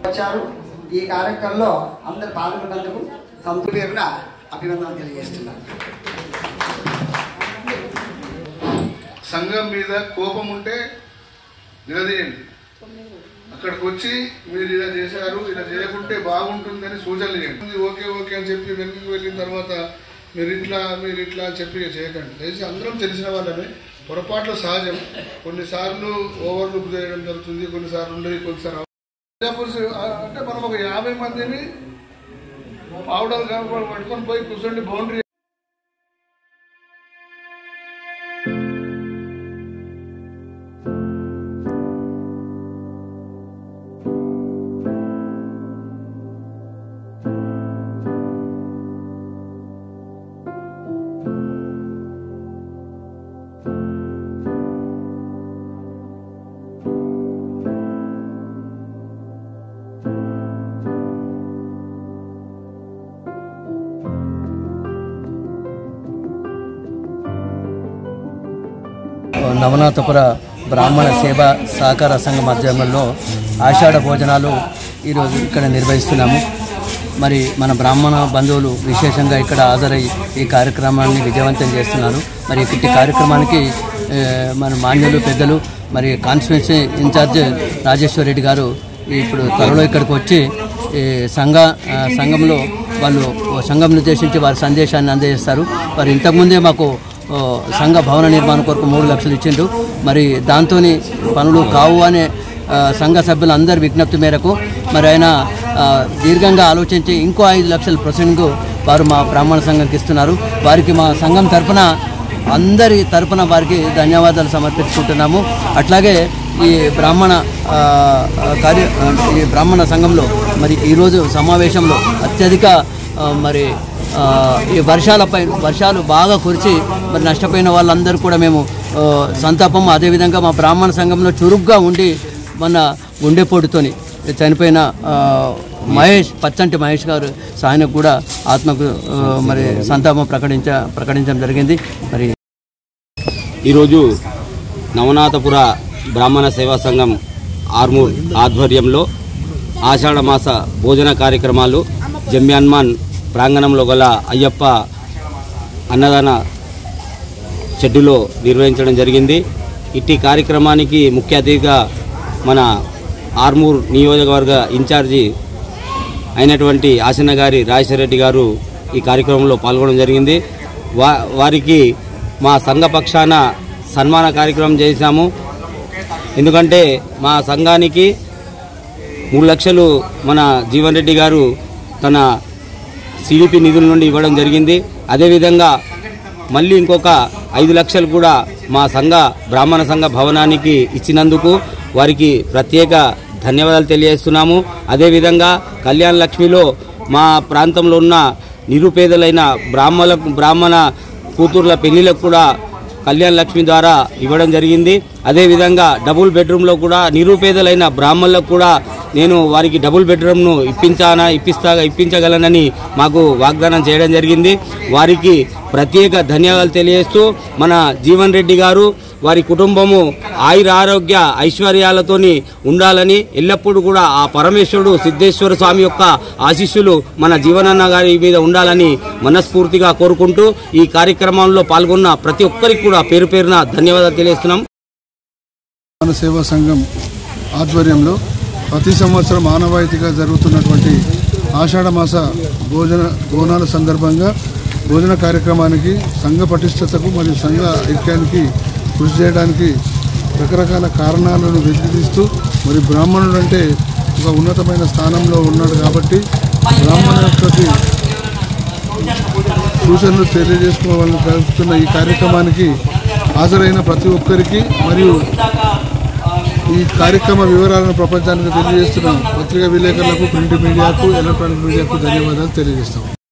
వచ్చారు ఈ కార్యక్రమంలో అందరు పాల్గొన్నందుకు సంతు పేరున అభినందనలు తెలియజేస్తున్నాను సంఘం మీద కోపం ఉంటే నిలదీయండి అక్కడికి వచ్చి మీరు ఇలా చేశారు ఇలా చేయకుంటే బాగుంటుందని సూచనలు చేయండి ఓకే ఓకే అని చెప్పి వెనక్కి వెళ్ళిన తర్వాత మీరు ఇట్లా మీరు ఇట్లా అని చెప్పి చేయకండి తెలిసి అందరం తెలిసిన వాళ్ళమే పొరపాట్లు సహజం కొన్నిసార్లు ఓవర్ లుక్ చేయడం జరుగుతుంది కొన్నిసార్లు ఉండదు కొన్నిసార్లు పురుషు అంటే మనం ఒక యాభై మందిని పావుడలు కాబట్టి పట్టుకొని పోయి కూర్చోండి బౌండరీ నవనాథపుర బ్రాహ్మణ సేవ సహకార సంఘం ఆధ్వర్యంలో ఆషాఢ భోజనాలు ఈరోజు ఇక్కడ నిర్వహిస్తున్నాము మరి మన బ్రాహ్మణ బంధువులు విశేషంగా ఇక్కడ హాజరై ఈ కార్యక్రమాన్ని విజయవంతం చేస్తున్నారు మరి ఇట్టి కార్యక్రమానికి ఏ, మన మాన్యులు పెద్దలు మరి కాన్స్టిట్యున్సీ ఇన్ఛార్జ్ రాజేశ్వర్ రెడ్డి గారు ఇప్పుడు త్వరలో ఇక్కడికి వచ్చి ఈ సంఘ ఆ, సంఘంలో వాళ్ళు సంఘం ఉద్దేశించి వారి సందేశాన్ని అందజేస్తారు మరి ఇంతకుముందే మాకు ఓ, సంఘ భవన నిర్మాణం కొరకు మూడు లక్షలు ఇచ్చిండ్రు మరి దాంతో పనులు కావు అనే ఆ, సంఘ సభ్యులందరి విజ్ఞప్తి మేరకు మరి ఆయన ఆ, దీర్ఘంగా ఆలోచించి ఇంకో ఐదు లక్షల ప్రొసెంట్కు వారు మా బ్రాహ్మణ సంఘంకి ఇస్తున్నారు వారికి మా సంఘం తరపున అందరి తరపున వారికి ధన్యవాదాలు సమర్పించుకుంటున్నాము అట్లాగే ఈ బ్రాహ్మణ ఆ, ఆ, కార్య ఆ, ఈ బ్రాహ్మణ సంఘంలో మరి ఈరోజు సమావేశంలో అత్యధిక ఆ, మరి ఆ, ఈ వర్షాలపై వర్షాలు బాగా కురిచి మరి నష్టపోయిన వాళ్ళందరూ కూడా మేము ఆ, సంతాపం అదేవిధంగా మా బ్రాహ్మణ సంఘంలో చురుగ్గా ఉండి మన గుండెపోటుతోని చనిపోయిన ఆ, మహేష్ పచ్చంటి మహేష్ గారు సాయనకు కూడా ఆత్మకు ఆ, మరి సంతాపం ప్రకటించ ప్రకటించడం జరిగింది మరి ఈరోజు నవనాథపుర బ్రాహ్మణ సేవా సంఘం ఆర్మూర్ ఆధ్వర్యంలో ఆషాఢ మాస భోజన కార్యక్రమాలు జమ్యాన్మాన్ ప్రాంగణంలో గల అయ్యప్ప అన్నదాన షెడ్డులో నిర్వహించడం జరిగింది ఇట్టి కార్యక్రమానికి ముఖ్య అతిథిగా మన ఆర్మూర్ నియోజకవర్గ ఇన్ఛార్జి అయినటువంటి ఆసన్న గారి రాజశేఖర గారు ఈ కార్యక్రమంలో పాల్గొనడం జరిగింది వా వారికి మా సంఘ పక్షాన సన్మాన కార్యక్రమం చేశాము ఎందుకంటే మా సంఘానికి మూడు లక్షలు మన జీవన్ రెడ్డి గారు తన సిడిపి నిధుల నుండి ఇవ్వడం జరిగింది అదేవిధంగా మళ్ళీ ఇంకొక ఐదు లక్షలు కూడా మా సంఘ బ్రాహ్మణ సంఘ భవనానికి ఇచ్చినందుకు వారికి ప్రత్యేక ధన్యవాదాలు తెలియజేస్తున్నాము అదేవిధంగా కళ్యాణ లక్ష్మిలో మా ప్రాంతంలో ఉన్న నిరుపేదలైన బ్రాహ్మణ బ్రాహ్మణ కూతుర్ల పెళ్లిలకు కూడా కళ్యాణ లక్ష్మి ద్వారా ఇవ్వడం జరిగింది అదేవిధంగా డబుల్ బెడ్రూమ్లో కూడా నిరుపేదలైన బ్రాహ్మణులకు కూడా నేను వారికి డబుల్ బెడ్రూమ్ను ఇప్పించానా ఇప్పిస్తా ఇప్పించగలనని మాకు వాగ్దానం చేయడం జరిగింది వారికి ప్రత్యేక ధన్యవాదాలు తెలియజేస్తూ మన జీవన్ రెడ్డి గారు వారి కుటుంబము ఆయుర ఆరోగ్య ఐశ్వర్యాలతోని ఉండాలని ఎల్లప్పుడూ కూడా ఆ పరమేశ్వరుడు సిద్ధేశ్వర స్వామి యొక్క ఆశీస్సులు మన జీవనన్న గారి మీద ఉండాలని మనస్ఫూర్తిగా కోరుకుంటూ ఈ కార్యక్రమంలో పాల్గొన్న ప్రతి ఒక్కరికి కూడా పేరు పేరున ధన్యవాదాలు తెలియజేస్తున్నాం మన సేవా సంఘం ఆధ్వర్యంలో ప్రతి సంవత్సరం ఆనవాయితీగా జరుగుతున్నటువంటి ఆషాఢ మాస భోజన బోనాల సందర్భంగా భోజన కార్యక్రమానికి సంఘ పటిష్టతకు మరియు సంఘ ఐక్యానికి కృషి చేయడానికి రకరకాల కారణాలను వెలికితీస్తూ మరి బ్రాహ్మణుడు అంటే ఒక ఉన్నతమైన స్థానంలో ఉన్నాడు కాబట్టి బ్రాహ్మణ యొక్క సూచనలు తెలియజేసుకోవాలని కలుపుతున్న ఈ కార్యక్రమానికి హాజరైన ప్రతి ఒక్కరికి మరియు ఈ కార్యక్రమ వివరాలను ప్రపంచానికి తెలియజేస్తున్న పత్రికా విలేకరులకు ప్రింట్ మీడియాకు ఎలక్ట్రానిక్ మీడియాకు ధన్యవాదాలు తెలియజేస్తాం